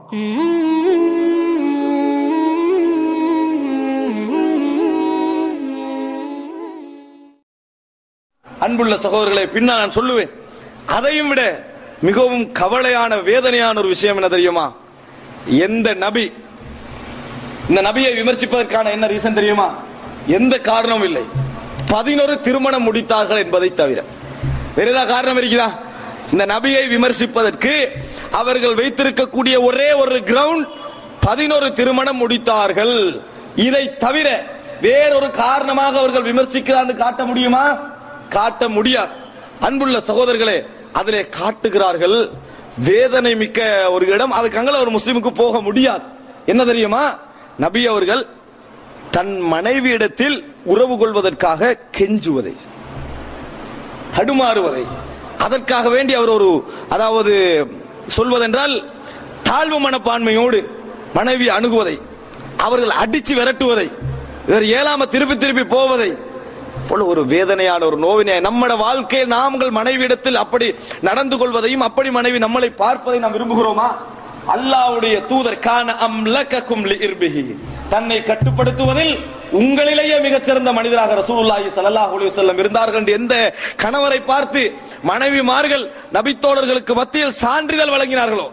அன்புள்ள சகோதரர்களை பின்னால் நான் சொல்லுவேன் அதையும் விட மிகவும் கவலையான வேதனையான ஒரு விஷயம் என்ன தெரியுமா எந்த நபி இந்த நபியை விமர்சிப்பதற்கான என்ன ரீசன் தெரியுமா எந்த காரணமும் இல்லை பதினொரு திருமணம் முடித்தார்கள் என்பதை தவிர வேற ஏதாவது காரணம் இருக்குதா இந்த நபியை விமர்சிப்பதற்கு அவர்கள் வைத்திருக்கக்கூடிய ஒரே ஒரு கிரவுண்ட் பதினொரு திருமணம் முடித்தார்கள் இதை தவிர வேறொரு காரணமாக அவர்கள் விமர்சிக்கிறான்னு காட்ட முடியுமா காட்ட முடியாது அன்புள்ள சகோதரர்களே அதிலே காட்டுகிறார்கள் வேதனை மிக்க ஒரு இடம் அதுக்கு அங்கே ஒரு முஸ்லிமுக்கு போக முடியாது என்ன தெரியுமா நபி அவர்கள் தன் மனைவியிடத்தில் உறவு கொள்வதற்காக கெஞ்சுவதை தடுமாறுவதை அதற்காக வேண்டி அவர் ஒரு அதாவது சொல்வதென்றால் தாழ்வு மனப்பான்மையோடு மனைவி அணுகுவதை அவர்கள் அடிச்சு விரட்டுவதை இவர் ஏழாம திருப்பி திருப்பி போவதை போல ஒரு வேதனையான ஒரு நோவினை நம்மட வாழ்க்கையில் நாங்கள் மனைவியிடத்தில் அப்படி நடந்து கொள்வதையும் அப்படி மனைவி நம்மளை பார்ப்பதை நாம் விரும்புகிறோமா அல்லாஹ்வுடைய தூதர் கான அம்லகக்கும் லிஇர்பிஹி தன்னை கட்டுப்படுத்துவதில் உங்களிலேயே மிகச்சிறந்த மனிதராக ரசூலுல்லாஹி ஸல்லல்லாஹு அலைஹி வஸல்லம் இருந்தார்கள் என்று எந்த கணவரை பார்த்து மனைவிமார்கள் நபித்தோழர்களுக்கு மத்தியில் சான்றிதழ் வழங்கினார்களோ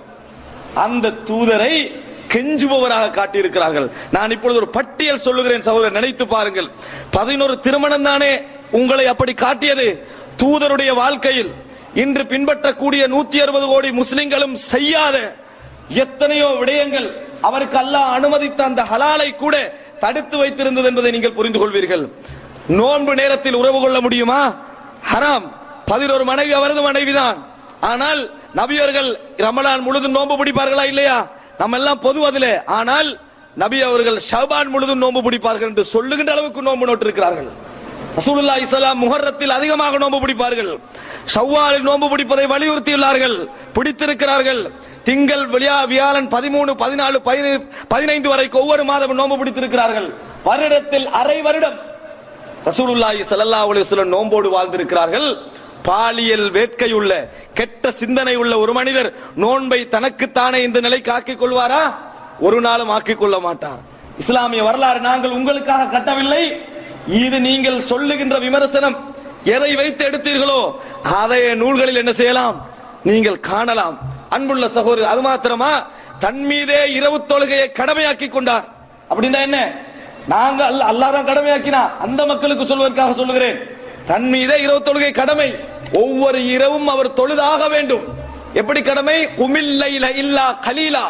அந்த தூதரை கெஞ்சுபவராக காட்டியிருக்கிறார்கள் நான் இப்பொழுது ஒரு பட்டியல் சொல்லுகிறேன் சகோதரர் நினைத்து பாருங்கள் பதினொரு திருமணம் தானே உங்களை அப்படி காட்டியது தூதருடைய வாழ்க்கையில் இன்று பின்பற்றக்கூடிய நூத்தி அறுபது கோடி முஸ்லிம்களும் செய்யாத எத்தனையோ விடயங்கள் அவருக்கு அல்லாஹ் அனுமதித்த அந்த ஹலாலை கூட தடுத்து வைத்திருந்தது என்பதை நீங்கள் புரிந்து கொள்வீர்கள் நோன்பு நேரத்தில் உறவு கொள்ள முடியுமா ஹராம் பதினோரு மனைவி அவரது மனைவிதான் ஆனால் நபியர்கள் ரமலான் முழுதும் நோன்பு பிடிப்பார்களா இல்லையா நம்ம எல்லாம் பொது அதிலே ஆனால் நபி அவர்கள் ஷபான் முழுதும் நோன்பு பிடிப்பார்கள் என்று சொல்லுகின்ற அளவுக்கு நோன்பு நோட்டு இருக்கிறார்கள் ரசூலுல்லாஹி இஸ்லாம் முஹர்ரத்தில் அதிகமாக நோன்பு பிடிப்பார்கள் ஷவ்வாலில் நோன்பு பிடிப்பதை வலியுறுத்தியுள்ளார்கள் பிடித்திருக்கிறார்கள் திங்கள் வியா வியாழன் பதிமூணு பதினாலு பதினைந்து வரைக்கும் ஒவ்வொரு மாதமும் நோன்பு பிடித்திருக்கிறார்கள் வருடத்தில் அரை வருடம் ரசூலுல்லாஹி ஸல்லல்லாஹு அலைஹி வஸல்லம் நோம்போடு வாழ்ந்திருக்கிறார்கள் பாலியல் வேட்கையுள்ள கெட்ட சிந்தனை உள்ள ஒரு மனிதர் நோன்பை தனக்குத்தானே இந்த நிலைக்கு ஆக்கிக் கொள்வாரா ஒரு நாளும் ஆக்கிக் கொள்ள மாட்டார் இஸ்லாமிய வரலாறு நாங்கள் உங்களுக்காக கட்டவில்லை இது நீங்கள் சொல்லுகின்ற விமர்சனம் எதை வைத்து எடுத்தீர்களோ அதை நூல்களில் என்ன செய்யலாம் நீங்கள் காணலாம் அன்புள்ள சகோதரர் அது மாத்திரமா தன் மீதே இரவு தொழுகையை கடமையாக்கி கொண்டார் அப்படின்னா என்ன நாங்க அல்ல அல்லாஹ் தான் கடமையாக்கினா அந்த மக்களுக்கு சொல்வதற்காக சொல்லுகிறேன் தன் மீதே இரவு தொழுகை கடமை ஒவ்வொரு இரவும் அவர் தொழுதாக வேண்டும் எப்படி கடமை குமில்லைல இல்லா கலீலா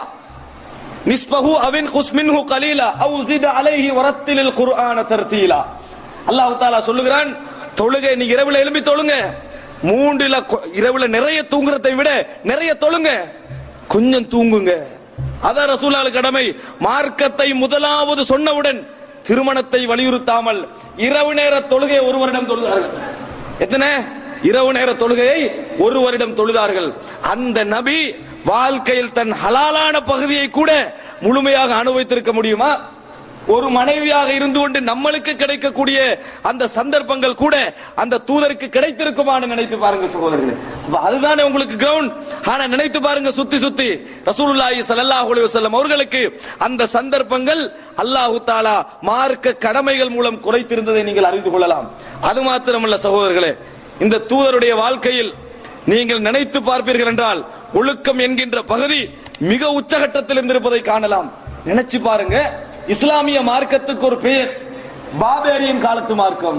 நிஸ்பஹு அவின் குஸ்மின்ஹு கலீலா அவு ஜித அலைஹி வரத்திலில் குர்ஆன தர்தீலா அல்லாஹ் தஆலா சொல்லுகிறான் தொழுகை நீ இரவுல எழும்பி தொழுங்க மூன்றுல கொ- இரவுல நிறைய தூங்குறதை விட நிறைய தொழுங்க கொஞ்சம் தூங்குங்க அதான் ரசூலால கடமை மார்க்கத்தை முதலாவது சொன்னவுடன் திருமணத்தை வலியுறுத்தாமல் இரவு நேர தொழுகை ஒரு வருடம் தொழுதார்கள் எத்தனை இரவு நேர தொழுகையை ஒரு வருடம் தொழுதார்கள் அந்த நபி வாழ்க்கையில் தன் ஹலாலான பகுதியை கூட முழுமையாக அனுபவித்திருக்க முடியுமா ஒரு மனைவியாக இருந்து கொண்டு நம்மளுக்கு கிடைக்கக்கூடிய அந்த சந்தர்ப்பங்கள் கூட அந்த தூதருக்கு கிடைத்திருக்குமான்னு நினைத்து பாருங்க சகோதரர்களே அப்ப அதுதானே உங்களுக்கு கிரவுண்ட் ஆனா நினைத்து பாருங்க சுத்தி சுத்தி ரசூலுல்லாஹி ஸல்லல்லாஹு அலைஹி வஸல்லம் அவர்களுக்கு அந்த சந்தர்ப்பங்கள் அல்லாஹு தாலா மார்க்க கடமைகள் மூலம் குறைத்திருந்ததை நீங்கள் அறிந்து கொள்ளலாம் அது மாத்திரமல்ல சகோதரர்களே இந்த தூதருடைய வாழ்க்கையில் நீங்கள் நினைத்து பார்ப்பீர்கள் என்றால் ஒழுக்கம் என்கின்ற பகுதி மிக உச்சகட்டத்தில் இருந்திருப்பதை காணலாம் நினைச்சு பாருங்க இஸ்லாமிய மார்க்கத்துக்கு ஒரு பெயர் பாபேரியன் காலத்து மார்க்கம்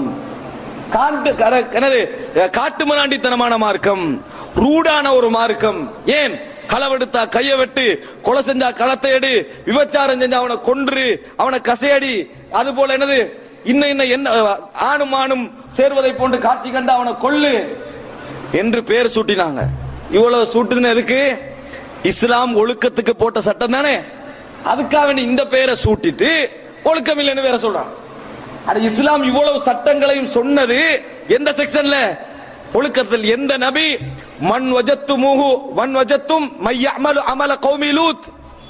காட்டு கர- என்னது காட்டு மராண்டித்தனமான மார்க்கம் ரூடான ஒரு மார்க்கம் ஏன் களவெடுத்தா கைய வெட்டு கொலை செஞ்சா களத்தை எடு விபச்சாரம் செஞ்சா அவனை கொன்று அவனை கசையடி அது போல என்னது இன்ன இன்ன என்ன ஆணும் ஆணும் சேர்வதை போன்று காட்சி கண்டு அவனை கொல்லு என்று பேர் சூட்டினாங்க இவ்வளவு சூட்டுதுன்னு எதுக்கு இஸ்லாம் ஒழுக்கத்துக்கு போட்ட சட்டம் தானே அதுக்காக வேண்டி இந்த பெயரை சூட்டிட்டு ஒழுக்கம் இல்லைன்னு வேற சொல்றான் அது இஸ்லாம் இவ்வளவு சட்டங்களையும் சொன்னது எந்த செக்ஷன்ல ஒழுக்கத்தில் எந்த நபி மண் வஜத்து மூஹு மண் வஜத்தும் மையமலு அமல கௌமி லூத்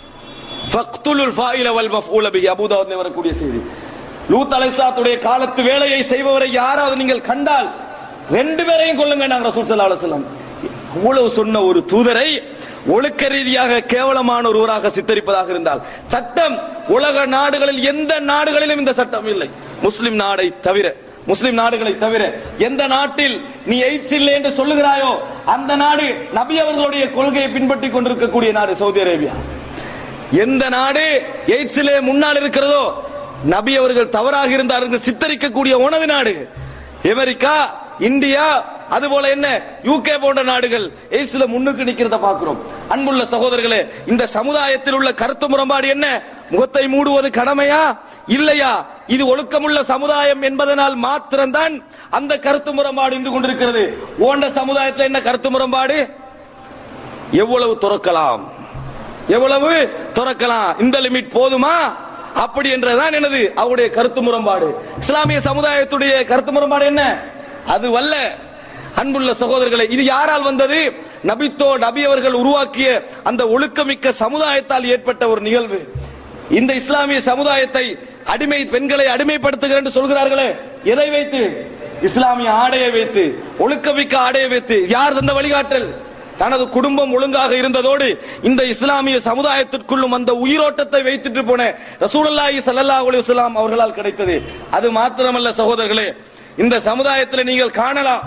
ஃபக்துலுல் ஃபாயில வல் மஃஊல பிஹி அபூ தாவூத்ல வரக்கூடிய செய்தி லூத் அலைஹிஸ்ஸலாத்துடைய காலத்து வேலையை செய்பவரை யாராவது நீங்கள் கண்டால் ரெண்டு பேரையும் கொல்லுங்க நாங்க ரசூல் ஸல்லல்லாஹு அலைஹி வஸல்லம் அவ்வளவு சொன்ன ஒரு தூதரை ஒழுக்க ரீதியாக கேவலமான ஒரு ஊராக சித்தரிப்பதாக இருந்தால் சட்டம் உலக நாடுகளில் எந்த நாடுகளிலும் இந்த சட்டம் இல்லை முஸ்லிம் நாடை தவிர முஸ்லிம் நாடுகளை தவிர எந்த நாட்டில் நீ எய்ட்ஸ் இல்லை என்று சொல்லுகிறாயோ அந்த நாடு நபி அவர்களுடைய கொள்கையை பின்பற்றி கொண்டிருக்கக்கூடிய நாடு சவுதி அரேபியா எந்த நாடு எய்ட்ஸிலே முன்னால் இருக்கிறதோ நபி அவர்கள் தவறாக இருந்தார்கள் சித்தரிக்கக்கூடிய உணவு நாடு அமெரிக்கா இந்தியா அதுபோல என்ன யூகே போன்ற நாடுகள் எய்ட்ஸ்ல முன்னுக்கு நிக்கிறத பார்க்கிறோம் அன்புள்ள சகோதரர்களே இந்த சமுதாயத்தில் உள்ள கருத்து முரண்பாடு என்ன முகத்தை மூடுவது கடமையா இல்லையா இது ஒழுக்கமுள்ள சமுதாயம் என்பதனால் மாத்திரம்தான் அந்த கருத்து முரண்பாடு இன்று கொண்டிருக்கிறது ஓண்ட சமுதாயத்தில் என்ன கருத்து முரண்பாடு எவ்வளவு துறக்கலாம் எவ்வளவு துறக்கலாம் இந்த லிமிட் போதுமா அப்படி என்றதான் எனது அவருடைய கருத்து முரண்பாடு இஸ்லாமிய சமுதாயத்துடைய கருத்து முரண்பாடு என்ன அது வல்ல அன்புள்ள சகோதரர்களே இது யாரால் வந்தது நபித்தோ நபி அவர்கள் உருவாக்கிய அந்த ஒழுக்கமிக்க சமுதாயத்தால் ஏற்பட்ட ஒரு நிகழ்வு இந்த இஸ்லாமிய சமுதாயத்தை அடிமை பெண்களை அடிமைப்படுத்துகிறேன் என்று சொல்கிறார்களே எதை வைத்து இஸ்லாமிய ஆடையை வைத்து ஒழுக்கமிக்க ஆடையை வைத்து யார் தந்த வழிகாட்டல் தனது குடும்பம் ஒழுங்காக இருந்ததோடு இந்த இஸ்லாமிய சமுதாயத்திற்குள்ளும் அந்த உயிரோட்டத்தை வைத்துட்டு போன ரசூலுல்லாஹி ஸல்லல்லாஹு அலைஹி வஸல்லம் அவர்களால் கிடைத்தது அது மாத்திரமல்ல சகோதரர்களே இந்த சமுதாயத்தில் நீங்கள் காணலாம்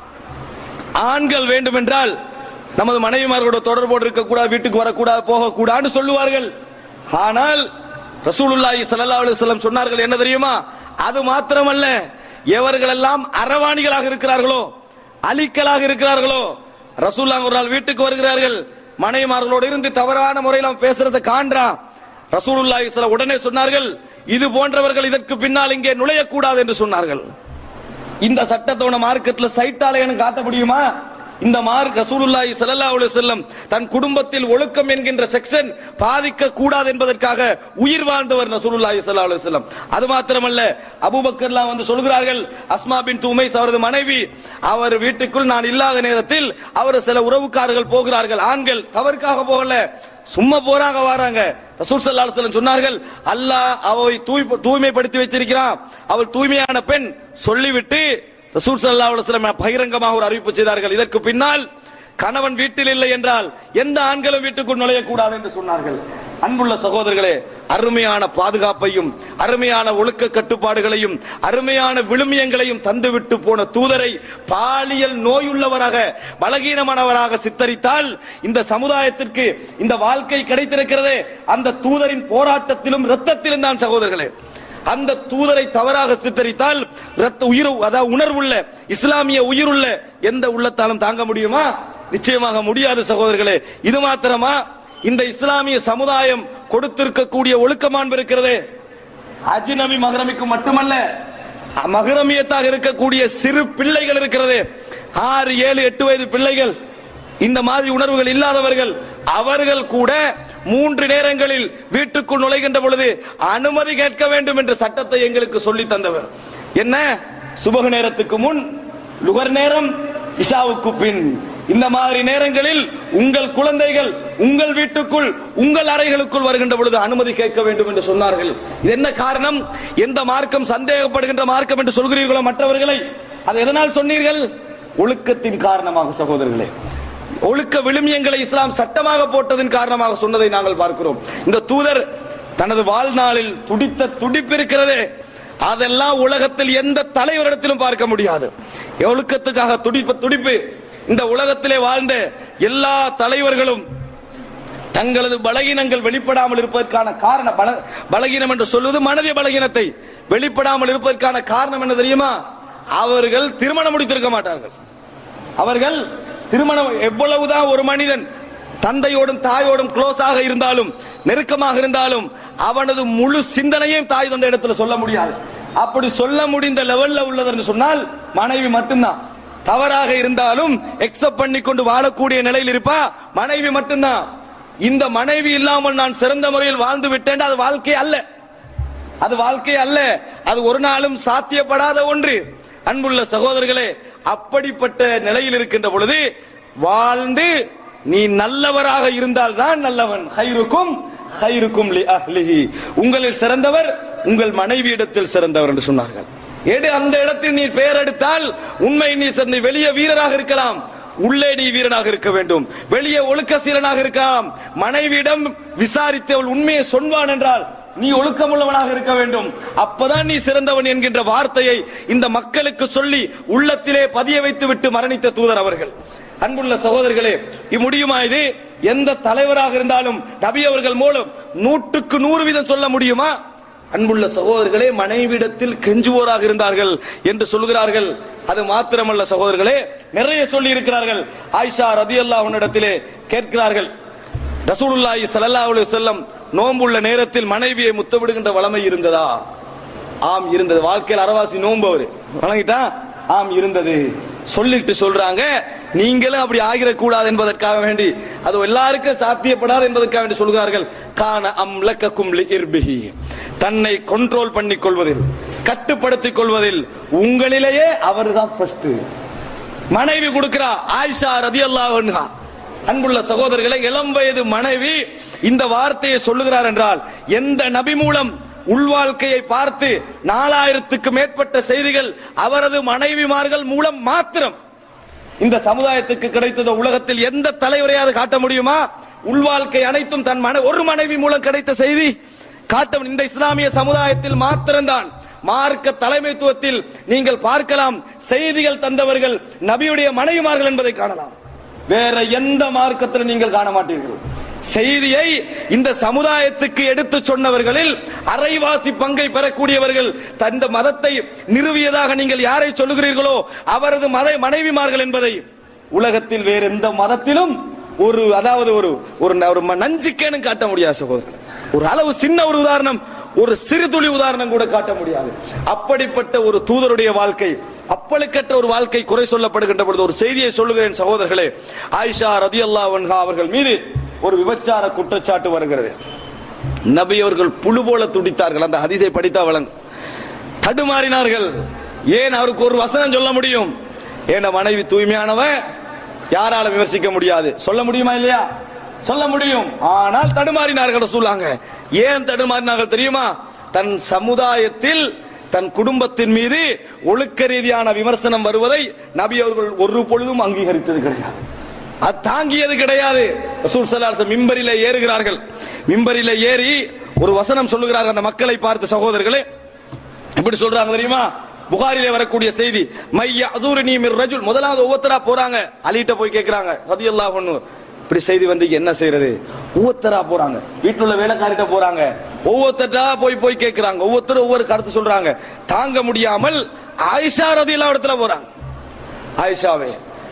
ஆண்கள் வேண்டுமென்றால் நமது மனைவிமார்களோட தொடர்போடு இருக்கக்கூடாது வீட்டுக்கு வரக்கூடாது போகக்கூடாதுன்னு சொல்லுவார்கள் ஆனால் ரசூலுல்லாஹி ஸல்லல்லாஹு அலைஹி வஸல்லம் சொன்னார்கள் என்ன தெரியுமா அது மாத்திரமல்ல எவர்களெல்லாம் அரவாணிகளாக இருக்கிறார்களோ அலிக்கலாக இருக்கிறார்களோ ரசூல்லா ஒரு நாள் வீட்டுக்கு வருகிறார்கள் மனைவிமார்களோடு இருந்து தவறான முறையில் அவன் பேசுறதை காண்றான் ரசூலுல்லாஹி ஸல்லல்லாஹு உடனே சொன்னார்கள் இது போன்றவர்கள் இதற்கு பின்னால் இங்கே நுழையக்கூடாது என்று சொன்னார்கள் இந்த சட்டத்தோட மார்க்கத்துல சைட்டாலயன்னு காட்ட முடியுமா இந்த மார்க் ரசூலுல்லாஹி ஸல்லல்லாஹு அலைஹி வஸல்லம் தன் குடும்பத்தில் ஒழுக்கம் என்கின்ற செக்ஷன் பாதிக்க கூடாது என்பதற்காக உயிர் வாழ்ந்தவர் ரசூலுல்லாஹி ஸல்லல்லாஹு அலைஹி வஸல்லம் அது மாத்திரமல்ல அபூபக்கர்லாம் வந்து சொல்கிறார்கள் அஸ்மா பின் உமைஸ் அவரது மனைவி அவர் வீட்டுக்குள் நான் இல்லாத நேரத்தில் அவர் சில உறவுக்காரர்கள் போகிறார்கள் ஆண்கள் தவறுக்காக போகல சும்மா போறாங்க வராங்க ரசூல் ஸல்லல்லாஹு அலைஹி வஸல்லம் சொன்னார்கள் அல்லாஹ் அவளை தூய் தூய்மைப்படுத்தி வைத்திருக்கிறான் அவள் தூய்மையான பெண் சொல்லிவிட்டு ரசூல் ஸல்லல்லாஹு அலைஹி வஸல்லம் பகிரங்கமாக ஒரு அறிவிப்பு செய்தார்கள் இதற்கு பின்னால் கணவன் வீட்டில் இல்லை என்றால் எந்த ஆண்களும் வீட்டுக்குள் நுழையக்கூடாது என்று சொன்னார்கள் அன்புள்ள சகோதரர்களே அருமையான பாதுகாப்பையும் அருமையான ஒழுக்க கட்டுப்பாடுகளையும் அருமையான விழுமியங்களையும் தந்துவிட்டு போன தூதரை பாலியல் நோயுள்ளவராக பலகீனமானவராக சித்தரித்தால் இந்த சமுதாயத்திற்கு இந்த வாழ்க்கை கிடைத்திருக்கிறதே அந்த தூதரின் போராட்டத்திலும் இரத்தத்திலும் தான் சகோதரர்களே அந்த தூதரை தவறாக சித்தரித்தால் ரத்த உயிர் அதாவது உணர்வுள்ள இஸ்லாமிய உயிருள்ள எந்த உள்ளத்தாலும் தாங்க முடியுமா நிச்சயமாக முடியாது சகோதரர்களே இது மாத்திரமா இந்த இஸ்லாமிய சமுதாயம் கொடுத்திருக்கக்கூடிய ஒழுக்கமாண்பு இருக்கிறதே அஜ்னபி மகரமிக்கு மட்டுமல்ல மகரமியத்தாக இருக்கக்கூடிய சிறு பிள்ளைகள் இருக்கிறது ஆறு ஏழு எட்டு வயது பிள்ளைகள் இந்த மாதிரி உணர்வுகள் இல்லாதவர்கள் அவர்கள் கூட மூன்று நேரங்களில் வீட்டுக்குள் நுழைகின்ற பொழுது அனுமதி கேட்க வேண்டும் என்ற சட்டத்தை எங்களுக்கு சொல்லி தந்தவர் என்ன சுபக நேரத்துக்கு முன் லுகர் நேரம் இஷாவுக்கு பின் இந்த மாதிரி நேரங்களில் உங்கள் குழந்தைகள் உங்கள் வீட்டுக்குள் உங்கள் அறைகளுக்குள் வருகின்ற பொழுது அனுமதி கேட்க வேண்டும் என்று சொன்னார்கள் இது என்ன காரணம் எந்த மார்க்கம் சந்தேகப்படுகின்ற மார்க்கம் என்று சொல்கிறீர்களோ மற்றவர்களை அது எதனால் சொன்னீர்கள் ஒழுக்கத்தின் காரணமாக சகோதரர்களே ஒழுக்க விழுமியங்களை இஸ்லாம் சட்டமாக போட்டதன் காரணமாக சொன்னதை நாங்கள் பார்க்கிறோம் இந்த தூதர் தனது வாழ்நாளில் துடித்த துடிப்பு இருக்கிறதே அதெல்லாம் உலகத்தில் எந்த தலைவரிடத்திலும் பார்க்க முடியாது ஒழுக்கத்துக்காக துடிப்பு துடிப்பு இந்த உலகத்திலே வாழ்ந்த எல்லா தலைவர்களும் தங்களது பலகீனங்கள் வெளிப்படாமல் இருப்பதற்கான காரணம் பல- பலகீனம் என்று சொல்வது மனதிய பலகீனத்தை வெளிப்படாமல் இருப்பதற்கான காரணம் என்ன தெரியுமா அவர்கள் திருமணம் முடித்திருக்க மாட்டார்கள் அவர்கள் திருமணம் எவ்வளவுதான் ஒரு மனிதன் தந்தையோடும் தாயோடும் க்ளோஸாக இருந்தாலும் நெருக்கமாக இருந்தாலும் அவனது முழு சிந்தனையும் தாய் தந்தை இடத்துல சொல்ல முடியாது அப்படி சொல்ல முடிந்த லெவல்ல உள்ளது என்று சொன்னால் மனைவி மட்டும்தான் தவறாக இருந்தாலும் எக்ஸப்ட் பண்ணி கொண்டு வாழக்கூடிய நிலையில் இருப்பா மனைவி மட்டும்தான் இந்த மனைவி இல்லாமல் நான் சிறந்த முறையில் வாழ்ந்து விட்டேன் அது வாழ்க்கை அல்ல அது வாழ்க்கை அல்ல அது ஒரு நாளும் சாத்தியப்படாத ஒன்று அன்புள்ள சகோதரர்களே அப்படிப்பட்ட நிலையில் இருக்கின்ற பொழுது வாழ்ந்து நீ நல்லவராக இருந்தால் தான் நல்லவன் ஹைருக்கும் ஹைருக்கும் லி அஹ்லிஹி உங்களில் சிறந்தவர் உங்கள் மனைவியிடத்தில் சிறந்தவர் என்று சொன்னார்கள் எடு அந்த இடத்தில் நீ பெயர் எடுத்தால் உண்மை நீ சந்தி வெளிய வீரராக இருக்கலாம் உள்ளே நீ வீரனாக இருக்க வேண்டும் வெளியே ஒழுக்க சீலனாக இருக்கலாம் மனைவியிடம் விசாரித்து அவள் உண்மையை சொன்பான் என்றால் நீ ஒழுக்கமுள்ளவனாக இருக்க வேண்டும் அப்பதான் நீ சிறந்தவன் என்கின்ற வார்த்தையை இந்த மக்களுக்கு சொல்லி உள்ளத்திலே பதிய வைத்து விட்டு மரணித்த தூதர் அவர்கள் அன்புள்ள சகோதரர்களே இம்முடியுமா இது எந்த தலைவராக இருந்தாலும் நபி அவர்கள் மூலம் நூற்றுக்கு நூறு வீதம் சொல்ல முடியுமா அன்புள்ள சகோதரர்களே மனைவிடத்தில் கெஞ்சுவோராக இருந்தார்கள் என்று சொல்கிறார்கள் அது மாத்திரமல்ல சகோதரர்களே நிறைய சொல்லி இருக்கிறார்கள் ஆயிஷா ரதியல்லாஹு இடத்திலே கேட்கிறார்கள் ரசூலுல்லாஹி ஸல்லல்லாஹு அலைஹி வஸல்லம் நோன்புள்ள நேரத்தில் மனைவியை முத்தமிடுகின்ற வளமை இருந்ததா ஆம் இருந்தது வாழ்க்கையில் அரவாசி நோன்பு அவரு வழங்கிட்டா ஆம் இருந்தது சொல்லிட்டு சொல்றாங்க நீங்களும் அப்படி ஆகிடக்கூடாது என்பதற்காக வேண்டி அது எல்லாருக்கும் சாத்தியப்படாது என்பதற்காக வேண்டி சொல்கிறார்கள் கான அம்லக்கும் இர்பிஹி தன்னை கண்ட்ரோல் பண்ணிக் கொள்வதில் கட்டுப்படுத்திக் கொள்வதில் உங்களிலேயே அவர்தான் ஃபர்ஸ்ட் மனைவி கொடுக்கிறா ஆயிஷா ரதியல்லாஹு அன்ஹா அன்புள்ள சகோதரர்களை இளம் வயது மனைவி இந்த வார்த்தையை சொல்லுகிறார் என்றால் எந்த நபி மூலம் உள்வாழ்க்கையை பார்த்து நாலாயிரத்துக்கு மேற்பட்ட செய்திகள் அவரது மனைவிமார்கள் மூலம் மாத்திரம் இந்த சமுதாயத்துக்கு கிடைத்தது உலகத்தில் எந்த தலைவரையாவது காட்ட முடியுமா உள்வாழ்க்கை அனைத்தும் தன் மன ஒரு மனைவி மூலம் கிடைத்த செய்தி காட்ட இந்த இஸ்லாமிய சமுதாயத்தில் மாத்திரம்தான் மார்க்க தலைமைத்துவத்தில் நீங்கள் பார்க்கலாம் செய்திகள் தந்தவர்கள் நபியுடைய மனைவிமார்கள் என்பதை காணலாம் வேற எந்த மார்க்கத்தில் நீங்கள் காண மாட்டீர்கள் செய்தியை இந்த சமுதாயத்துக்கு எடுத்து சொன்னவர்களில் அரைவாசி பங்கை பெறக்கூடியவர்கள் தந்த மதத்தை நிறுவியதாக நீங்கள் யாரை சொல்லுகிறீர்களோ அவரது மத மனைவிமார்கள் என்பதை உலகத்தில் வேற எந்த மதத்திலும் ஒரு அதாவது ஒரு ஒரு ந- ஒரு ம- நஞ்சுக்கேனும் காட்ட முடியாது சகோதரர் ஒரு அளவு சின்ன ஒரு உதாரணம் ஒரு சிறு துளி உதாரணம் கூட காட்ட முடியாது அப்படிப்பட்ட ஒரு தூதருடைய வாழ்க்கை அப்பழுக்கற்ற ஒரு வாழ்க்கை குறை சொல்லப்படுகின்ற பொழுது ஒரு செய்தியை சொல்லுகிறேன் சகோதரர்களே ஆயிஷா ரதியல்லாஹு அன்ஹா அவர்கள் மீது ஒரு விபச்சார குற்றச்சாட்டு வருகிறது நபி அவர்கள் புழு போல துடித்தார்கள் அந்த ஹதீஸை படித்தா வழங்கும் தடுமாறினார்கள் ஏன் அவருக்கு ஒரு வசனம் சொல்ல முடியும் ஏன மனைவி தூய்மையானவன் யாரால விமர்சிக்க முடியாது சொல்ல முடியுமா இல்லையா சொல்ல முடியும் ஆனால் தடுமாறினார்கள் சொல்லாங்க ஏன் தடுமாறினார்கள் தெரியுமா தன் சமுதாயத்தில் தன் குடும்பத்தின் மீது ஒழுக்க ரீதியான விமர்சனம் வருவதை நபி அவர்கள் ஒரு பொழுதும் அங்கீகரித்தது கிடையாது அது தாங்கியது கிடையாது ரசூல் ஸல்லல்லாஹு அலைஹி வஸல்லம் மிம்பரிலே ஏறுகிறார்கள் மிம்பரிலே ஏறி ஒரு வசனம் சொல்லுகிறார்கள் அந்த மக்களை பார்த்து சகோதரர்களே எப்படி சொல்றாங்க தெரியுமா புகாரிலே வரக்கூடிய செய்தி மைய அதூரணி மிர் ரஜுல் முதலாவது ஒவ்வொருத்தரா போறாங்க அலிட்ட போய் கேக்குறாங்க ரதியல்லாஹு அன்ஹு இப்படி செய்தி வந்து என்ன செய்யறது ஒவ்வொருத்தரா போறாங்க வீட்டுல உள்ள வேலைக்காரிட்ட போறாங்க ஒவ்வொருத்தரா போய் போய் கேக்குறாங்க ஒவ்வொருத்தரும் ஒவ்வொரு கருத்து சொல்றாங்க தாங்க முடியாமல் ஆயிஷா ரதியல்லாஹு இடத்துல போறாங்க ஆயிஷாவே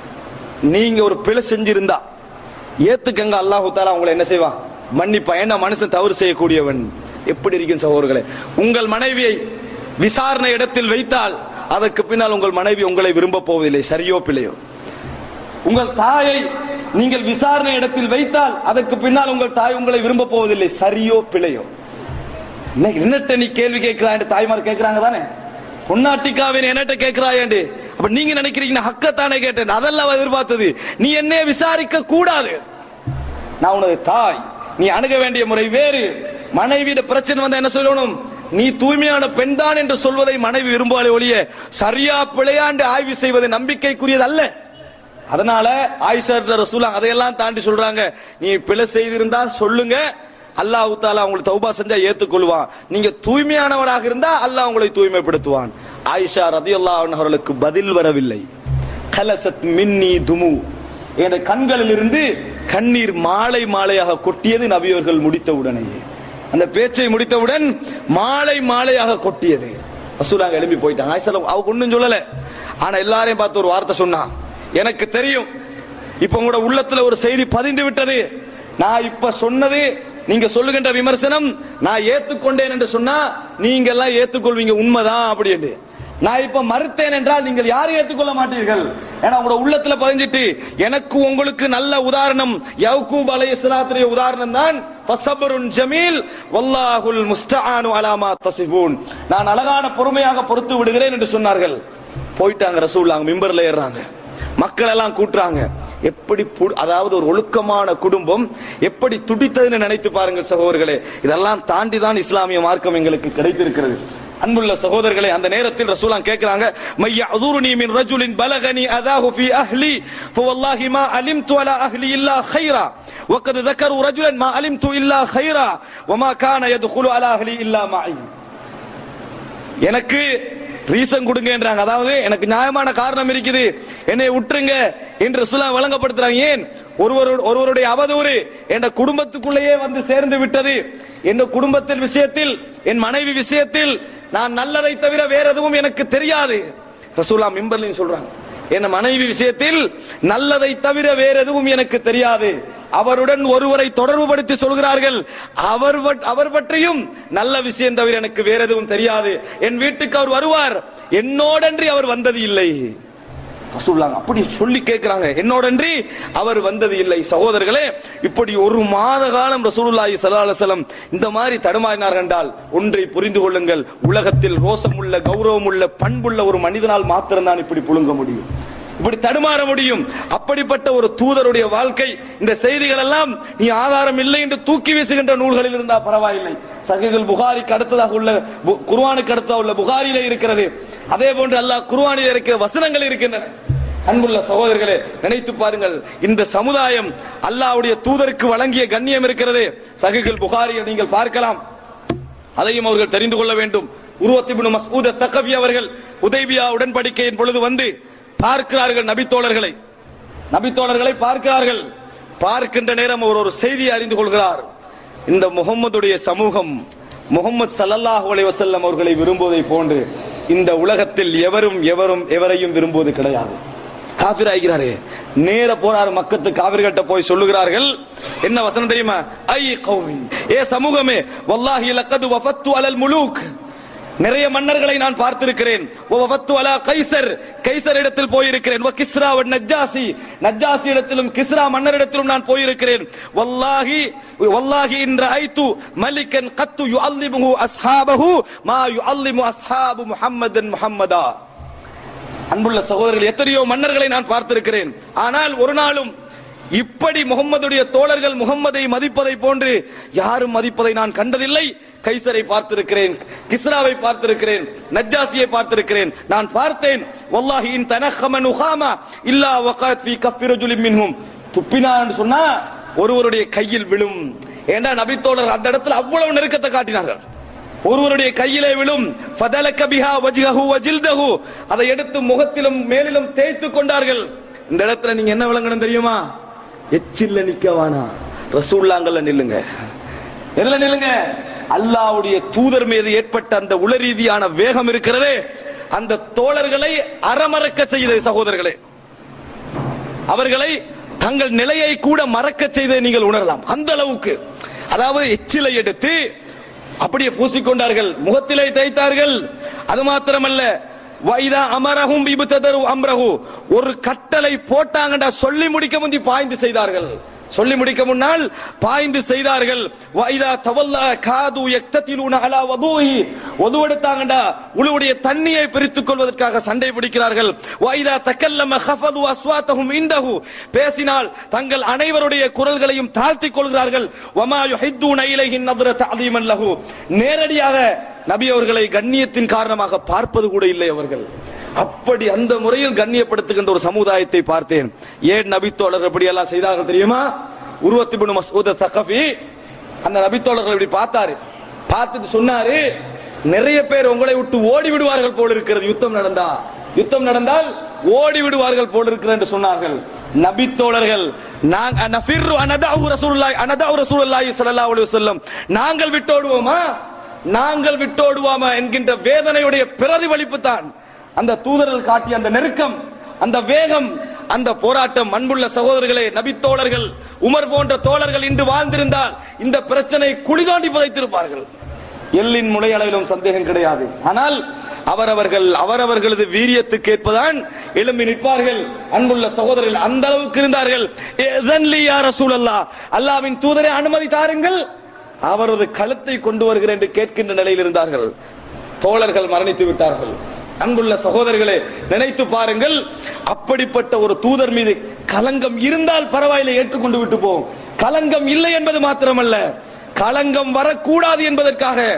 நீங்க ஒரு பிழை செஞ்சிருந்தா ஏத்துக்கங்க அல்லாஹு தாலா உங்களை என்ன செய்வான் மன்னிப்பா ஏன்னா மனுஷன் தவறு செய்யக்கூடியவன் எப்படி இருக்கும் சகோதரர்களே உங்கள் மனைவியை விசாரணை இடத்தில் வைத்தால் அதற்கு பின்னால் உங்கள் மனைவி உங்களை விரும்ப போவதில்லை சரியோ பிழையோ உங்கள் தாயை நீங்கள் விசாரணை இடத்தில் வைத்தால் அதற்கு பின்னால் உங்கள் தாய் உங்களை விரும்ப போவதில்லை சரியோ பிழையோ இன்னைக்கு என்னட்ட நீ கேள்வி கேட்கிறாய் தாய்மார் கேட்கிறாங்க தானே பொன்னாட்டிக்காவின் என்னட்ட கேட்கிறாயேண்டு அப்ப நீங்க நினைக்கிறீங்க நான் ஹக்கத்தானே கேட்டேன் அதெல்லாம் அவ எதிர்பார்த்தது நீ என்னைய விசாரிக்க கூடாது நான் உனது தாய் நீ அணுக வேண்டிய முறை வேறு மனைவியிட பிரச்சனை வந்தா என்ன சொல்லணும் நீ தூய்மையான பெண்தான் என்று சொல்வதை மனைவி விரும்பாலே ஒழிய சரியா பிழையாண்டு ஆய்வு செய்வது நம்பிக்கைக்குரியது அல்ல அதனால ஆயிஷா ரசூலா அதையெல்லாம் தாண்டி சொல்றாங்க நீ பிழை செய்திருந்தா சொல்லுங்க அல்லாஹ் தாலா உங்களை தௌபா செஞ்சா ஏத்துக்கொள்வான் நீங்க தூய்மையானவராக இருந்தா அல்லாஹ் உங்களை தூய்மைப்படுத்துவான் ஆயிஷா ரதியல்லாஹு அவர்களுக்கு பதில் வரவில்லை கலசத் மின்னி துமு என்ற கண்களில் இருந்து கண்ணீர் மாலை மாலையாக கொட்டியது நபியவர்கள் முடித்த உடனேயே அந்த பேச்சை முடித்தவுடன் மாலை மாலையாக கொட்டியது ரசூலாங்க எழும்பி போயிட்டாங்க ஆயிஷா அவ ஒண்ணும் சொல்லல ஆனா எல்லாரையும் பார்த்து ஒரு வார்த்தை சொன்னா எனக்கு தெரியும் இப்ப உங்களோட உள்ளத்துல ஒரு செய்தி பதிந்து விட்டது நான் இப்ப சொன்னது நீங்க சொல்லுகின்ற விமர்சனம் நான் ஏத்துக்கொண்டேன் என்று சொன்னா நீங்க எல்லாம் ஏத்துக்கொள்வீங்க உண்மைதான் அப்படின்னு நான் இப்ப மறுத்தேன் என்றால் நீங்கள் யாரும் ஏற்றுக்கொள்ள மாட்டீர்கள் ஏன்னா உங்களோட உள்ளத்துல பதிஞ்சிட்டு எனக்கு உங்களுக்கு நல்ல உதாரணம் யவுகூப் அலை இஸ்லாத்துடைய உதாரணம் தான் ஃபஸபருன் ஜமீல் வல்லாஹுல் முஸ்தஆனு அலாமா தசிபூன் நான் அழகான பொறுமையாக பொறுத்து விடுகிறேன் என்று சொன்னார்கள் போயிட்டாங்க ரசூலுல்லாஹ் மிம்பர்ல ஏறுறாங்க மக்கள் எல்லாம் கூட்டுறாங்க எப்படி பு- அதாவது ஒரு ஒழுக்கமான குடும்பம் எப்படி துடித்ததுன்னு நினைத்து பாருங்கள் சகோதரர்களே இதெல்லாம் தாண்டி தான் இஸ்லாமிய மார்க்கம் எங்களுக்கு கிடைத்திருக்கிறது அன்புள்ள சகோதரர்களே அந்த நேரத்தில் ரசூலாம் கேட்கிறாங்க மையா அதுருனி மின் ரஜுலின் பலகனி அதாஹு ஃபி அஹ்லி ஃபவல்லாஹி மா அலிம்து அலா அஹ்லி இல்லா خيرا وقد ذكروا رجلا ما علمت الا خيرا وما كان يدخل على اهلي الا معي எனக்கு ரீசன் கொடுங்கன்றாங்க அதாவது எனக்கு நியாயமான காரணம் இருக்குது என்னை விட்டுருங்க என்று சொல்ல வழங்கப்படுத்துறாங்க ஏன் ஒருவர் ஒருவருடைய அவதூறு என் குடும்பத்துக்குள்ளேயே வந்து சேர்ந்து விட்டது என் குடும்பத்தில் விஷயத்தில் என் மனைவி விஷயத்தில் நான் நல்லதை தவிர வேற எதுவும் எனக்கு தெரியாது ரசூலா மிம்பர்லின் சொல்றாங்க என் மனைவி விஷயத்தில் நல்லதை தவிர வேற எதுவும் எனக்கு தெரியாது அவருடன் ஒருவரை தொடர்புபடுத்தி சொல்கிறார்கள் அவர் பட்- அவர் பற்றியும் நல்ல விஷயம் தவிர எனக்கு வேற எதுவும் தெரியாது என் வீட்டுக்கு அவர் வருவார் என்னோடன்றி அவர் வந்தது இல்லை ரசூலுல்லாஹ் அப்படி சொல்லி கேட்கிறாங்க என்னோடன்றி அவர் வந்தது இல்லை சகோதரர்களே இப்படி ஒரு மாத காலம் ரசூலுல்லாஹி ஸல்லல்லாஹு அலைஹி வஸல்லம் இந்த மாதிரி தடுமாறினார் என்றால் ஒன்றை புரிந்து கொள்ளுங்கள் உலகத்தில் ரோசமுள்ள கௌரவமுள்ள பண்புள்ள ஒரு மனிதனால் மாத்திரம்தான் இப்படி புழுங்க முடியும் இப்படி தடுமாற முடியும் அப்படிப்பட்ட ஒரு தூதருடைய வாழ்க்கை இந்த செய்திகள் எல்லாம் நீ ஆதாரம் இல்லை என்று தூக்கி வீசுகின்ற நூல்களில் இருந்தா பரவாயில்லை சகிகள் புகாரிக்கு அடுத்ததாக உள்ள பு- குர்ஆனுக்கு அடுத்ததாக உள்ள புகாரிலே இருக்கிறது அதே போன்று அல்லாஹ் குர்ஆனில் இருக்கிற வசனங்கள் இருக்கின்றன அன்புள்ள சகோதரர்களே நினைத்து பாருங்கள் இந்த சமுதாயம் அல்லாஹ்வுடைய தூதருக்கு வழங்கிய கண்ணியம் இருக்கிறது சகிகள் புகாரியை நீங்கள் பார்க்கலாம் அதையும் அவர்கள் தெரிந்து கொள்ள வேண்டும் உருவத்திபுன் மஸ்ஊத் தக்கவி அவர்கள் உதைபியா உடன்படிக்கையின் பொழுது வந்து பார்க்கிறார்கள் நபித்தோழர்களை நபித்தோழர்களை பார்க்கிறார்கள் பார்க்கின்ற நேரம் அவர் ஒரு செய்தியை அறிந்து கொள்கிறார் இந்த முகம்மதுடைய சமூகம் முகமது ஸல்லல்லாஹு அலைஹி வஸல்லம் அவர்களை விரும்புவதை போன்று இந்த உலகத்தில் எவரும் எவரும் எவரையும் விரும்புவது கிடையாது காபிர் ஆகிறாரே நேர போறார் மக்கத்து காவிர்கிட்ட போய் சொல்லுகிறார்கள் என்ன வசனம் தெரியுமா ஐ கௌமி ஏ சமூகமே வல்லாஹி லக்கது வஃபத்து அலல் முலூக் நிறைய மன்னர்களை நான் பார்த்திருக்கிறேன் ஓ வஃபத்து அலா கைசர் கைசர் இடத்தில் போயிருக்கிறேன் வ கிஸ்ரா வ நஜ்ஜாசி நஜ்ஜாசி இடத்திலும் கிஸ்ரா மன்னரிடத்திலும் நான் போயிருக்கிறேன் வல்லாஹி வல்லாஹி இன்ற ஐத்து மலிக்கன் கத்து யுஅல்லிமுஹு அஸ்ஹாபஹு மா யுஅல்லிமு அஸ்ஹாபு முஹம்மதன் முஹம்மதா அன்புள்ள சகோதரர்கள் எத்தனையோ மன்னர்களை நான் பார்த்திருக்கிறேன் ஆனால் ஒரு நாளும் இப்படி முகம்மதுடைய தோழர்கள் முகம்மதை மதிப்பதை போன்று யாரும் மதிப்பதை நான் கண்டதில்லை கைசரை பார்த்திருக்கிறேன் கிஸ்ராவை பார்த்திருக்கிறேன் நஜ்ஜாசியை பார்த்திருக்கிறேன் நான் பார்த்தேன் வல்லாஹி இன் தனஹம நுஹாமா இல்லா வகாத் ஃபீ கஃபி ரஜுலின் மின்ஹும் துப்பினான்னு சொன்னா ஒருவருடைய கையில் விழும் ஏண்டா நபித்தோழர் அந்த இடத்துல அவ்வளவு நெருக்கத்தை காட்டினார்கள் ஒருவருடைய கையிலே விழும் ஃபதலக பிஹா வஜ்ஹஹு வஜில்தஹு அதை எடுத்து முகத்திலும் மேலிலும் தேய்த்து கொண்டார்கள் இந்த இடத்துல நீங்க என்ன விளங்கணும் தெரியுமா எச்சில்ல நிக்க வேணாம் ரசூல்லாங்கல்ல நில்லுங்க எதுல நில்லுங்க அல்லாஹ்வுடைய தூதர் மீது ஏற்பட்ட அந்த உளரீதியான வேகம் இருக்கிறதே அந்த தோழர்களை அறமறக்க செய்தது சகோதரர்களே அவர்களை தங்கள் நிலையை கூட மறக்க செய்ததை நீங்கள் உணரலாம் அந்த அளவுக்கு அதாவது எச்சிலை எடுத்து அப்படியே பூசிக்கொண்டார்கள் முகத்திலே தேய்த்தார்கள் அது மாத்திரமல்ல வைதா அமரஹும் இபுத்ததரு அம்ரஹு ஒரு கட்டளை போட்டாங்கடா சொல்லி முடிக்க முந்தி பாய்ந்து செய்தார்கள் சொல்லி முடிக்க முன்னால் பாய்ந்து செய்தார்கள் வைதா தவல்லா காது யக்தத்திலூன அலா வதூஹி ஒது எடுத்தாங்கடா உளுவுடைய தண்ணியை பிரித்துக் கொள்வதற்காக சண்டை பிடிக்கிறார்கள் வைதா தக்கல்லம ஹஃபது அஸ்வாத்தஹும் இந்தஹு பேசினால் தங்கள் அனைவருடைய குரல்களையும் தாழ்த்திக் கொள்கிறார்கள் வமா யுஹித்தூன இலைஹி நத்ர தஅதீமன் லஹு நேரடியாக நபி அவர்களை கண்ணியத்தின் காரணமாக பார்ப்பது கூட இல்லை அவர்கள் அப்படி அந்த முறையில் கண்ணியப்படுத்துகின்ற ஒரு சமுதாயத்தை பார்த்தேன் ஏன் நபித்தோழர் எப்படி எல்லாம் செய்தார்கள் தெரியுமா உருவத்திபுன் மசூத தகஃபி அந்த நபித்தோழர்கள் இப்படி பார்த்தாரு பார்த்துட்டு சொன்னாரு நிறைய பேர் உங்களை விட்டு ஓடி விடுவார்கள் போல இருக்கிறது யுத்தம் நடந்தா யுத்தம் நடந்தால் ஓடி விடுவார்கள் போல இருக்கிறது என்று சொன்னார்கள் நபித்தோழர்கள் நாங்க நஃபிர்ரு அனதாஹு ரசூலுல்லாஹி அனதாஹு ரசூலுல்லாஹி ஸல்லல்லாஹு அலைஹி வஸல்லம் நாங்கள் விட்டோடுவோமா நாங்கள் விட்டோடுவோமா என்கின்ற வேதனையுடைய பிரதிபலிப்பு தான் அந்த தூதர்கள் காட்டிய அந்த நெருக்கம் அந்த வேகம் அந்த போராட்டம் அன்புள்ள சகோதரர்களே நபித்தோழர்கள் உமர் போன்ற தோழர்கள் இன்று வாழ்ந்திருந்தால் இந்த பிரச்சனை குழி தோண்டி புதைத்திருப்பார்கள் எல்லின் முளை அளவிலும் சந்தேகம் கிடையாது ஆனால் அவரவர்கள் அவரவர்களது வீரியத்துக்கு ஏற்பதான் எழும்பி நிற்பார்கள் அன்புள்ள சகோதரர்கள் அந்த அளவுக்கு இருந்தார்கள் "இذن யா ரசூலல்லாஹ் அல்லாஹ்வின் தூதரை அனுமதி தாருங்கள் அவரது கழுத்தை கொண்டு வருகிறேன் என்று கேட்கின்ற நிலையில் இருந்தார்கள் தோழர்கள் மரணித்து விட்டார்கள் அன்புள்ள சகோதரர்களே நினைத்து பாருங்கள் அப்படிப்பட்ட ஒரு தூதர் மீது கலங்கம் இருந்தால் பரவாயில்லை ஏற்றுக்கொண்டு விட்டு போவோம் கலங்கம் இல்லை என்பது மாத்திரமல்ல களங்கம் வரக்கூடாது என்பதற்காக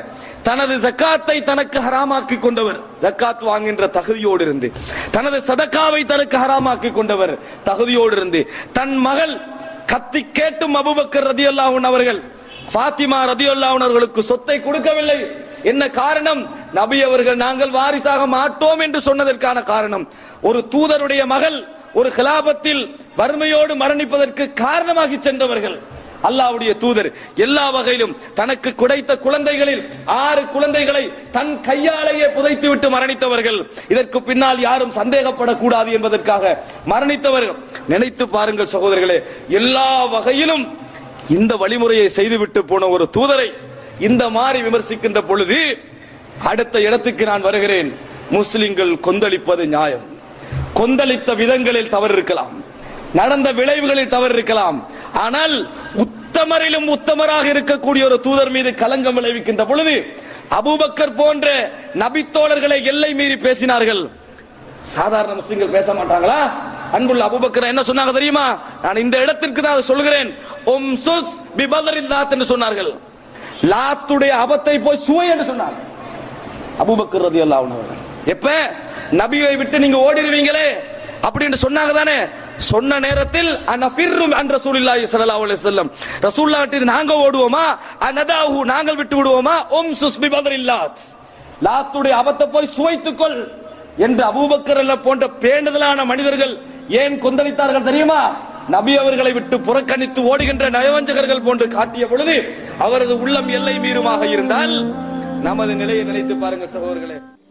தனது ஜக்காத்தை தனக்கு ஹராமாக்கி கொண்டவர் ஜக்காத் வாங்குகின்ற தகுதியோடு இருந்து தனது சதக்காவை தனக்கு ஹராமாக்கி கொண்டவர் தகுதியோடு இருந்து தன் மகள் கத்தி கேட்டும் அபுபக்கர் ரதியல்லாஹுன் அவர்கள் ஃபாத்திமா ரதியல்லாஹுன் அவர்களுக்கு சொத்தை கொடுக்கவில்லை என்ன காரணம் நபி அவர்கள் நாங்கள் வாரிசாக மாட்டோம் என்று சொன்னதற்கான காரணம் ஒரு தூதருடைய மகள் ஒரு கிலாபத்தில் வறுமையோடு மரணிப்பதற்கு காரணமாகி சென்றவர்கள் அல்லாவுடைய தூதர் எல்லா வகையிலும் தனக்கு குடைத்த குழந்தைகளில் ஆறு குழந்தைகளை தன் கையாலேயே புதைத்து விட்டு மரணித்தவர்கள் இதற்கு பின்னால் யாரும் சந்தேகப்படக்கூடாது என்பதற்காக மரணித்தவர்கள் நினைத்து பாருங்கள் சகோதரர்களே எல்லா வகையிலும் இந்த வழிமுறையை செய்துவிட்டு போன ஒரு தூதரை இந்த மாதிரி விமர்சிக்கின்ற பொழுது அடுத்த இடத்துக்கு நான் வருகிறேன் முஸ்லிம்கள் கொந்தளிப்பது நியாயம் கொந்தளித்த விதங்களில் தவறு இருக்கலாம் நடந்த விளைவுகளில் தவறு இருக்கலாம் ஆனால் உத்தமரிலும் உத்தமராக இருக்கக்கூடிய ஒரு தூதர் மீது களங்கம் விளைவிக்கின்ற பொழுது அபூபக்கர் போன்ற நபித்தோழர்களை எல்லை மீறி பேசினார்கள் சாதாரண முஸ்லிம்கள் பேச மாட்டாங்களா அன்புள்ள அபூபக்கர் என்ன சொன்னாங்க தெரியுமா நான் இந்த இடத்திற்கு தான் அதை சொல்கிறேன் உம் சுஸ் பி பதரின் லாத் என்று சொன்னார்கள் லாத்துடைய அபத்தை போய் சுவை என்று சொன்னார் அபூபக்கர் ரதியல்லாஹு அவர்கள் எப்ப நபியை விட்டு நீங்க ஓடிடுவீங்களே அப்படின்னு சொன்னாங்க தானே சொன்ன நேரத்தில் அனஃபிர்ரும் அன் ரசூலுல்லாஹி ஸல்லல்லாஹு அலைஹி வஸல்லம் ரசூலுல்லாஹ் கிட்ட நாங்க ஓடுவோமா அனதாஹு நாங்கள் விட்டு விடுவோமா உம் சுஸ்பி பதரில்லாத் லாத்துடைய அபத்தை போய் சுவைத்துக்கொள் என்று அபூபக்கர் எல்லாம் போன்ற பேணுதலான மனிதர்கள் ஏன் கொந்தளித்தார்கள் தெரியுமா நபி அவர்களை விட்டு புறக்கணித்து ஓடுகின்ற நயவஞ்சகர்கள் போன்று காட்டிய பொழுது அவரது உள்ளம் எல்லை மீறுமாக இருந்தால் நமது நிலையை நினைத்து பாருங்கள் சகோதரர்களே